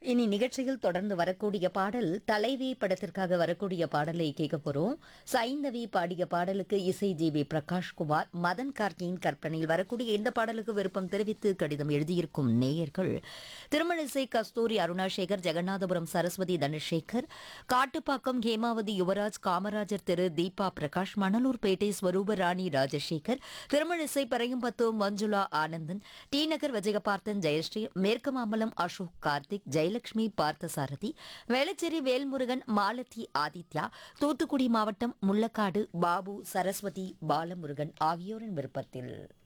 இனி நிகழ்ச்சியில் தொடர்ந்து வரக்கூடிய பாடல் தலைவி படத்திற்காக வரக்கூடிய பாடலை கேட்க போறோம் சைந்தவி பாடிய பாடலுக்கு இசை ஜி வி பிரகாஷ்குமார் மதன் கார்கியின் கற்பனையில் வரக்கூடிய இந்த பாடலுக்கு விருப்பம் தெரிவித்து கடிதம் எழுதியிருக்கும் நேயர்கள் திருமணிசை கஸ்தூரி அருணாசேகர் ஜெகநாதபுரம் சரஸ்வதி தனசேகர் காட்டுப்பாக்கம் ஹேமாவதி யுவராஜ் காமராஜர் திரு தீபா பிரகாஷ் மணலூர்பேட்டை ஸ்வரூபராணி ராஜசேகர் திருமணிசை பரையம்பத்து மஞ்சுளா ஆனந்தன் டி நகர் விஜயபார்த்தன் ஜெயஸ்ரீ மேற்கு மாம்பலம் அசோக் கார்த்திக் ஜெயலட்சுமி பார்த்தசாரதி வேளச்சேரி வேல்முருகன் மாலதி ஆதித்யா தூத்துக்குடி மாவட்டம் முள்ளக்காடு பாபு சரஸ்வதி பாலமுருகன் ஆகியோரின் விருப்பத்தில்